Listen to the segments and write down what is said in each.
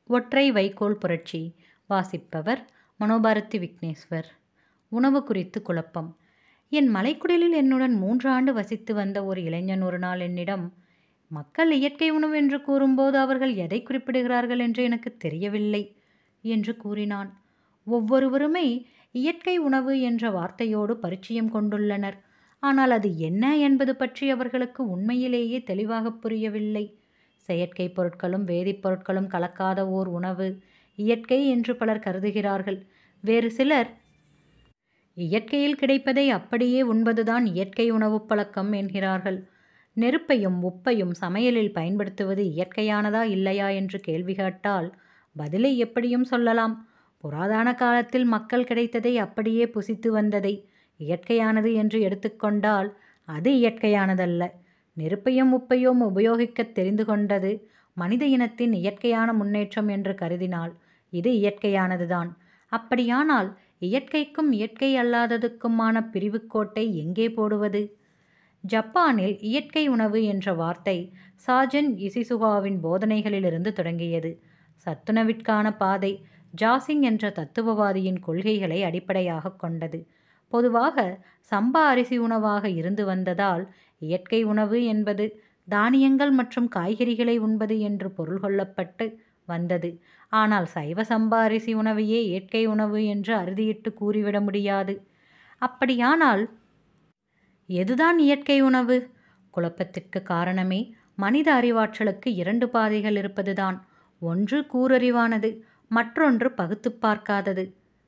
ஒற்றை வைக்கோல் புரட்சி வாசிப்பவர் மனோபாரதி விக்னேஸ்வர் உணவு குறித்து குழப்பம் என் மலைக்குடிலில் என்னுடன் மூன்று ஆண்டு வசித்து வந்த ஒரு இளைஞன் ஒரு நாள் என்னிடம் மக்கள் இயற்கை உணவு என்று கூறும்போது அவர்கள் எதை குறிப்பிடுகிறார்கள் என்று எனக்கு தெரியவில்லை என்று கூறினான் ஒவ்வொருவருமே இயற்கை உணவு என்ற வார்த்தையோடு பரிச்சயம் கொண்டுள்ளனர் ஆனால் அது என்ன என்பது பற்றி அவர்களுக்கு உண்மையிலேயே தெளிவாக புரியவில்லை செயற்கை பொருட்களும் வேதிப்பொருட்களும் கலக்காத ஓர் உணவு இயற்கை என்று பலர் கருதுகிறார்கள் வேறு சிலர் இயற்கையில் கிடைப்பதை அப்படியே உண்பதுதான் இயற்கை உணவு பழக்கம் என்கிறார்கள் நெருப்பையும் உப்பையும் சமையலில் பயன்படுத்துவது இயற்கையானதா இல்லையா என்று கேள்வி கேட்டால் பதிலை எப்படியும் சொல்லலாம் புராதன காலத்தில் மக்கள் கிடைத்ததை அப்படியே புசித்து வந்ததை இயற்கையானது என்று எடுத்துக்கொண்டால் அது இயற்கையானதல்ல நெருப்பையும் உப்பையும் உபயோகிக்கத் தெரிந்து கொண்டது மனித இனத்தின் இயற்கையான முன்னேற்றம் என்று கருதினால் இது இயற்கையானதுதான் அப்படியானால் இயற்கைக்கும் இயற்கை அல்லாததுக்குமான பிரிவுக்கோட்டை எங்கே போடுவது ஜப்பானில் இயற்கை உணவு என்ற வார்த்தை சாஜன் இசிசுகாவின் போதனைகளிலிருந்து தொடங்கியது சத்துணவிற்கான பாதை ஜாசிங் என்ற தத்துவவாதியின் கொள்கைகளை அடிப்படையாக கொண்டது பொதுவாக சம்பா அரிசி உணவாக இருந்து வந்ததால் இயற்கை உணவு என்பது தானியங்கள் மற்றும் காய்கறிகளை உண்பது என்று பொருள் கொள்ளப்பட்டு வந்தது ஆனால் சைவ சம்பா அரிசி உணவையே இயற்கை உணவு என்று அறுதியிட்டு கூறிவிட முடியாது அப்படியானால் எதுதான் இயற்கை உணவு குழப்பத்திற்கு காரணமே மனித அறிவாற்றலுக்கு இரண்டு பாதைகள் இருப்பதுதான் ஒன்று கூரறிவானது மற்றொன்று பகுத்து பார்க்காதது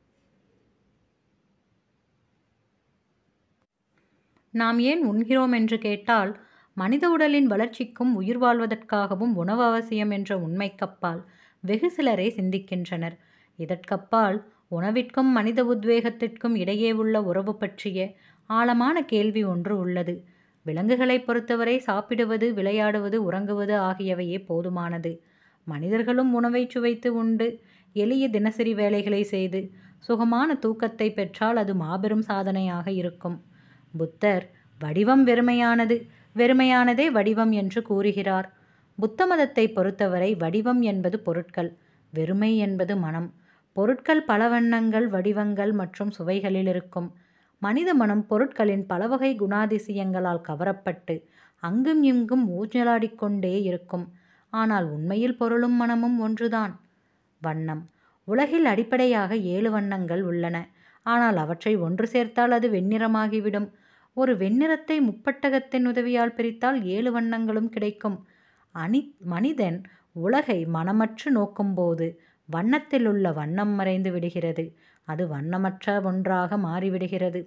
நாம் ஏன் உண்கிறோம் என்று கேட்டால் மனித உடலின் வளர்ச்சிக்கும் உயிர் வாழ்வதற்காகவும் உணவு அவசியம் என்ற உண்மைக்கப்பால் வெகு சிலரே சிந்திக்கின்றனர் இதற்கப்பால் உணவிற்கும் மனித உத்வேகத்திற்கும் இடையே உள்ள உறவு பற்றிய ஆழமான கேள்வி ஒன்று உள்ளது விலங்குகளை பொறுத்தவரை சாப்பிடுவது விளையாடுவது உறங்குவது ஆகியவையே போதுமானது மனிதர்களும் உணவை சுவைத்து உண்டு எளிய தினசரி வேலைகளை செய்து சுகமான தூக்கத்தை பெற்றால் அது மாபெரும் சாதனையாக இருக்கும் புத்தர் வடிவம் வெறுமையானது வெறுமையானதே வடிவம் என்று கூறுகிறார் புத்த மதத்தை பொறுத்தவரை வடிவம் என்பது பொருட்கள் வெறுமை என்பது மனம் பொருட்கள் பல வண்ணங்கள் வடிவங்கள் மற்றும் சுவைகளில் இருக்கும் மனித மனம் பொருட்களின் பலவகை குணாதிசயங்களால் கவரப்பட்டு அங்கும் இங்கும் ஊஞ்சலாடிக்கொண்டே இருக்கும் ஆனால் உண்மையில் பொருளும் மனமும் ஒன்றுதான் வண்ணம் உலகில் அடிப்படையாக ஏழு வண்ணங்கள் உள்ளன ஆனால் அவற்றை ஒன்று சேர்த்தால் அது வெண்ணிறமாகிவிடும் ஒரு வெண்ணிறத்தை முப்பட்டகத்தின் உதவியால் பிரித்தால் ஏழு வண்ணங்களும் கிடைக்கும் அனி மனிதன் உலகை மனமற்று நோக்கும்போது வண்ணத்தில் உள்ள வண்ணம் மறைந்து விடுகிறது அது வண்ணமற்ற ஒன்றாக மாறிவிடுகிறது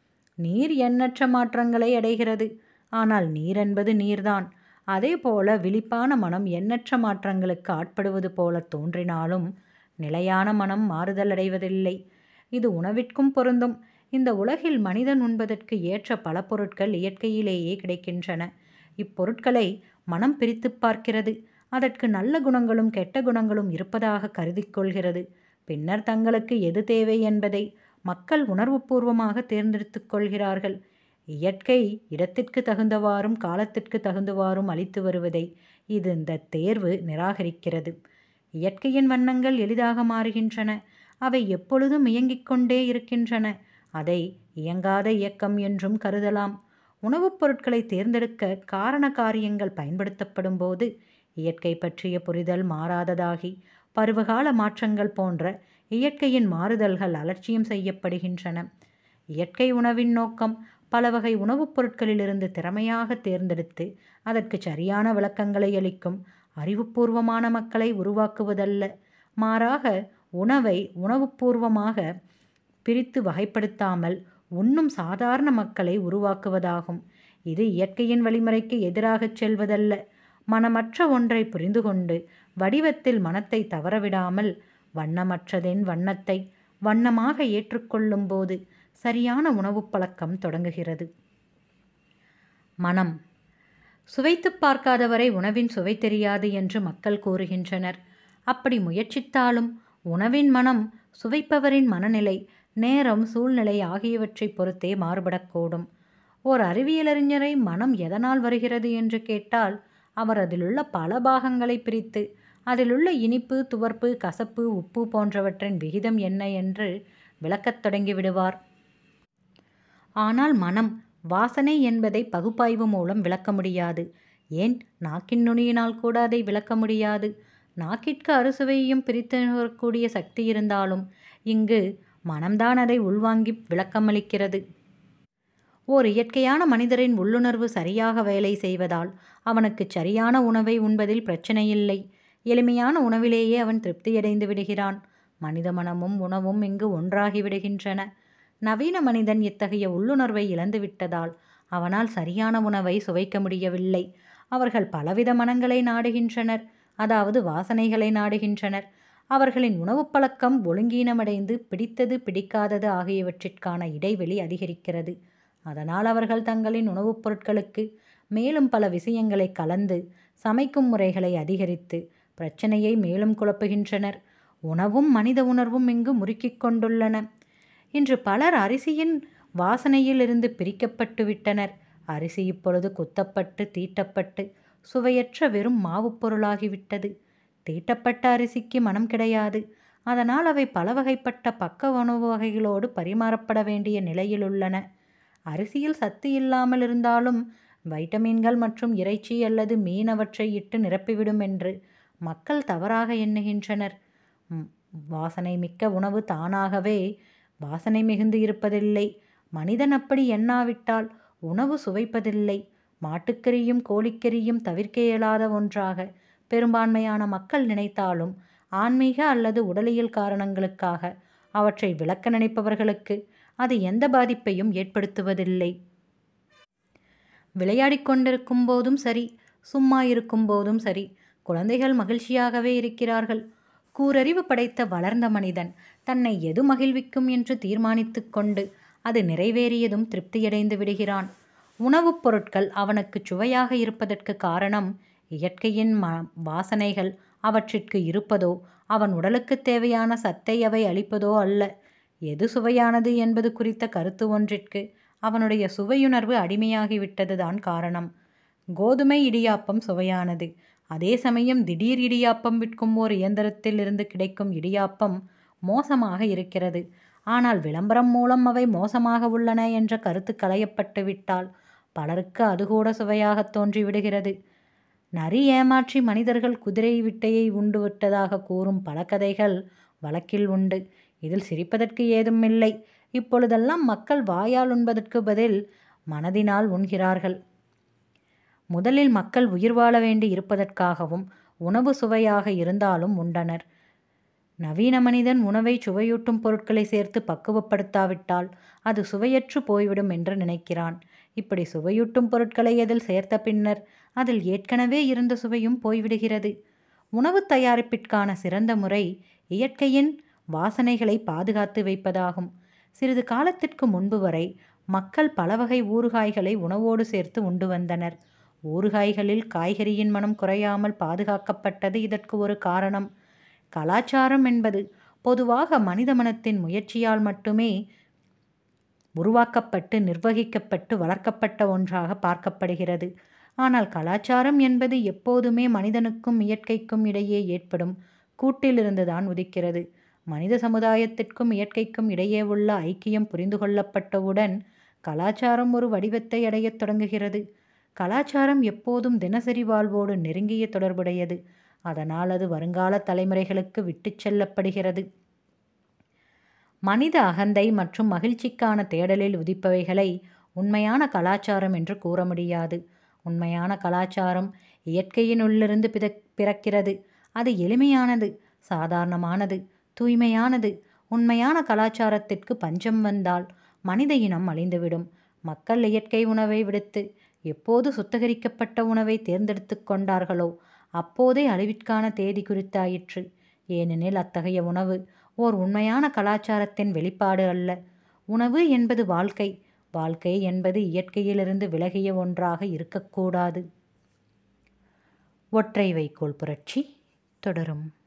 நீர் எண்ணற்ற மாற்றங்களை அடைகிறது ஆனால் நீர் என்பது நீர்தான் அதேபோல விழிப்பான மனம் எண்ணற்ற மாற்றங்களுக்கு ஆட்படுவது போல தோன்றினாலும் நிலையான மனம் மாறுதல் அடைவதில்லை இது உணவிற்கும் பொருந்தும் இந்த உலகில் மனிதன் உண்பதற்கு ஏற்ற பல பொருட்கள் இயற்கையிலேயே கிடைக்கின்றன இப்பொருட்களை மனம் பிரித்து பார்க்கிறது அதற்கு நல்ல குணங்களும் கெட்ட குணங்களும் இருப்பதாக கருதி கொள்கிறது பின்னர் தங்களுக்கு எது தேவை என்பதை மக்கள் உணர்வுபூர்வமாக தேர்ந்தெடுத்து கொள்கிறார்கள் இயற்கை இடத்திற்கு தகுந்தவாறும் காலத்திற்கு தகுந்தவாறும் அளித்து வருவதை இது இந்த தேர்வு நிராகரிக்கிறது இயற்கையின் வண்ணங்கள் எளிதாக மாறுகின்றன அவை எப்பொழுதும் இயங்கிக் கொண்டே இருக்கின்றன அதை இயங்காத இயக்கம் என்றும் கருதலாம் உணவுப் பொருட்களை தேர்ந்தெடுக்க காரண காரியங்கள் பயன்படுத்தப்படும் போது இயற்கை பற்றிய புரிதல் மாறாததாகி பருவகால மாற்றங்கள் போன்ற இயற்கையின் மாறுதல்கள் அலட்சியம் செய்யப்படுகின்றன இயற்கை உணவின் நோக்கம் பல வகை உணவுப் பொருட்களிலிருந்து திறமையாக தேர்ந்தெடுத்து அதற்கு சரியான விளக்கங்களை அளிக்கும் அறிவுபூர்வமான மக்களை உருவாக்குவதல்ல மாறாக உணவை உணவுபூர்வமாக பிரித்து வகைப்படுத்தாமல் உண்ணும் சாதாரண மக்களை உருவாக்குவதாகும் இது இயற்கையின் வழிமுறைக்கு எதிராகச் செல்வதல்ல மனமற்ற ஒன்றை புரிந்து கொண்டு வடிவத்தில் மனத்தை தவறவிடாமல் வண்ணமற்றதென் வண்ணத்தை வண்ணமாக ஏற்றுக்கொள்ளும் போது சரியான உணவுப் பழக்கம் தொடங்குகிறது மனம் சுவைத்து பார்க்காதவரை உணவின் சுவை தெரியாது என்று மக்கள் கூறுகின்றனர் அப்படி முயற்சித்தாலும் உணவின் மனம் சுவைப்பவரின் மனநிலை நேரம் சூழ்நிலை ஆகியவற்றை பொறுத்தே மாறுபடக்கூடும் ஓர் அறிவியலறிஞரை மனம் எதனால் வருகிறது என்று கேட்டால் அவர் அதிலுள்ள பல பாகங்களை பிரித்து அதிலுள்ள இனிப்பு துவர்ப்பு கசப்பு உப்பு போன்றவற்றின் விகிதம் என்ன என்று விளக்கத் தொடங்கிவிடுவார் ஆனால் மனம் வாசனை என்பதை பகுப்பாய்வு மூலம் விளக்க முடியாது ஏன் நாக்கின் நுனியினால் கூட அதை விளக்க முடியாது நாக்கிற்கு அறுசுவையையும் பிரித்து வரக்கூடிய சக்தி இருந்தாலும் இங்கு மனம்தான் அதை உள்வாங்கி விளக்கமளிக்கிறது ஓர் இயற்கையான மனிதரின் உள்ளுணர்வு சரியாக வேலை செய்வதால் அவனுக்கு சரியான உணவை உண்பதில் பிரச்சனையில்லை எளிமையான உணவிலேயே அவன் திருப்தியடைந்து விடுகிறான் மனித மனமும் உணவும் இங்கு ஒன்றாகி விடுகின்றன நவீன மனிதன் இத்தகைய உள்ளுணர்வை இழந்துவிட்டதால் அவனால் சரியான உணவை சுவைக்க முடியவில்லை அவர்கள் பலவித மனங்களை நாடுகின்றனர் அதாவது வாசனைகளை நாடுகின்றனர் அவர்களின் உணவுப் பழக்கம் ஒழுங்கீனமடைந்து பிடித்தது பிடிக்காதது ஆகியவற்றிற்கான இடைவெளி அதிகரிக்கிறது அதனால் அவர்கள் தங்களின் உணவுப் பொருட்களுக்கு மேலும் பல விஷயங்களை கலந்து சமைக்கும் முறைகளை அதிகரித்து பிரச்சனையை மேலும் குழப்புகின்றனர் உணவும் மனித உணர்வும் இங்கு முறுக்கிக் கொண்டுள்ளன இன்று பலர் அரிசியின் வாசனையில் இருந்து பிரிக்கப்பட்டு விட்டனர் அரிசி இப்பொழுது குத்தப்பட்டு தீட்டப்பட்டு சுவையற்ற வெறும் மாவுப் பொருளாகிவிட்டது தீட்டப்பட்ட அரிசிக்கு மனம் கிடையாது அதனால் அவை பல வகைப்பட்ட பக்க உணவு வகைகளோடு பரிமாறப்பட வேண்டிய நிலையில் உள்ளன அரிசியில் சத்து இல்லாமல் இருந்தாலும் வைட்டமின்கள் மற்றும் இறைச்சி அல்லது மீன் அவற்றை இட்டு நிரப்பிவிடும் என்று மக்கள் தவறாக எண்ணுகின்றனர் வாசனை மிக்க உணவு தானாகவே வாசனை மிகுந்து இருப்பதில்லை மனிதன் அப்படி எண்ணாவிட்டால் உணவு சுவைப்பதில்லை மாட்டுக்கறியும் கோழிக்கறியும் தவிர்க்க இயலாத ஒன்றாக பெரும்பான்மையான மக்கள் நினைத்தாலும் ஆன்மீக அல்லது உடலியல் காரணங்களுக்காக அவற்றை விளக்க நினைப்பவர்களுக்கு அது எந்த பாதிப்பையும் ஏற்படுத்துவதில்லை விளையாடிக் கொண்டிருக்கும் போதும் சரி சும்மா இருக்கும் போதும் சரி குழந்தைகள் மகிழ்ச்சியாகவே இருக்கிறார்கள் கூரறிவு படைத்த வளர்ந்த மனிதன் தன்னை எது மகிழ்விக்கும் என்று தீர்மானித்து கொண்டு அது நிறைவேறியதும் திருப்தியடைந்து விடுகிறான் உணவுப் பொருட்கள் அவனுக்கு சுவையாக இருப்பதற்கு காரணம் இயற்கையின் ம வாசனைகள் அவற்றிற்கு இருப்பதோ அவன் உடலுக்கு தேவையான சத்தை அவை அளிப்பதோ அல்ல எது சுவையானது என்பது குறித்த கருத்து ஒன்றிற்கு அவனுடைய சுவையுணர்வு அடிமையாகிவிட்டதுதான் காரணம் கோதுமை இடியாப்பம் சுவையானது அதே சமயம் திடீர் இடியாப்பம் விற்கும் ஓர் இயந்திரத்தில் இருந்து கிடைக்கும் இடியாப்பம் மோசமாக இருக்கிறது ஆனால் விளம்பரம் மூலம் அவை மோசமாக உள்ளன என்ற கருத்து களையப்பட்டு விட்டால் பலருக்கு அது கூட சுவையாக தோன்றிவிடுகிறது நரி ஏமாற்றி மனிதர்கள் குதிரை விட்டையை உண்டு விட்டதாக கூறும் பல கதைகள் வழக்கில் உண்டு இதில் சிரிப்பதற்கு ஏதும் இல்லை இப்பொழுதெல்லாம் மக்கள் வாயால் உண்பதற்கு பதில் மனதினால் உண்கிறார்கள் முதலில் மக்கள் உயிர் வாழ வேண்டி இருப்பதற்காகவும் உணவு சுவையாக இருந்தாலும் உண்டனர் நவீன மனிதன் உணவை சுவையூட்டும் பொருட்களை சேர்த்து பக்குவப்படுத்தாவிட்டால் அது சுவையற்று போய்விடும் என்று நினைக்கிறான் இப்படி சுவையூட்டும் பொருட்களை அதில் சேர்த்த பின்னர் அதில் ஏற்கனவே இருந்த சுவையும் போய்விடுகிறது உணவு தயாரிப்பிற்கான சிறந்த முறை இயற்கையின் வாசனைகளை பாதுகாத்து வைப்பதாகும் சிறிது காலத்திற்கு முன்பு வரை மக்கள் பல வகை ஊறுகாய்களை உணவோடு சேர்த்து உண்டு வந்தனர் ஊறுகாய்களில் காய்கறியின் மனம் குறையாமல் பாதுகாக்கப்பட்டது இதற்கு ஒரு காரணம் கலாச்சாரம் என்பது பொதுவாக மனித மனத்தின் முயற்சியால் மட்டுமே உருவாக்கப்பட்டு நிர்வகிக்கப்பட்டு வளர்க்கப்பட்ட ஒன்றாக பார்க்கப்படுகிறது ஆனால் கலாச்சாரம் என்பது எப்போதுமே மனிதனுக்கும் இயற்கைக்கும் இடையே ஏற்படும் கூட்டிலிருந்துதான் உதிக்கிறது மனித சமுதாயத்திற்கும் இயற்கைக்கும் இடையே உள்ள ஐக்கியம் புரிந்து கொள்ளப்பட்டவுடன் கலாச்சாரம் ஒரு வடிவத்தை அடையத் தொடங்குகிறது கலாச்சாரம் எப்போதும் தினசரி வாழ்வோடு நெருங்கிய தொடர்புடையது அதனால் அது வருங்கால தலைமுறைகளுக்கு விட்டுச் செல்லப்படுகிறது மனித அகந்தை மற்றும் மகிழ்ச்சிக்கான தேடலில் உதிப்பவைகளை உண்மையான கலாச்சாரம் என்று கூற முடியாது உண்மையான கலாச்சாரம் இயற்கையினுள்ளிருந்து பித பிறக்கிறது அது எளிமையானது சாதாரணமானது தூய்மையானது உண்மையான கலாச்சாரத்திற்கு பஞ்சம் வந்தால் மனித இனம் அழிந்துவிடும் மக்கள் இயற்கை உணவை விடுத்து எப்போது சுத்தகரிக்கப்பட்ட உணவை தேர்ந்தெடுத்து கொண்டார்களோ அப்போதே அழிவிற்கான தேதி குறித்தாயிற்று ஏனெனில் அத்தகைய உணவு ஓர் உண்மையான கலாச்சாரத்தின் வெளிப்பாடு அல்ல உணவு என்பது வாழ்க்கை வாழ்க்கை என்பது இயற்கையிலிருந்து விலகிய ஒன்றாக இருக்கக்கூடாது ஒற்றை வைக்கோல் புரட்சி தொடரும்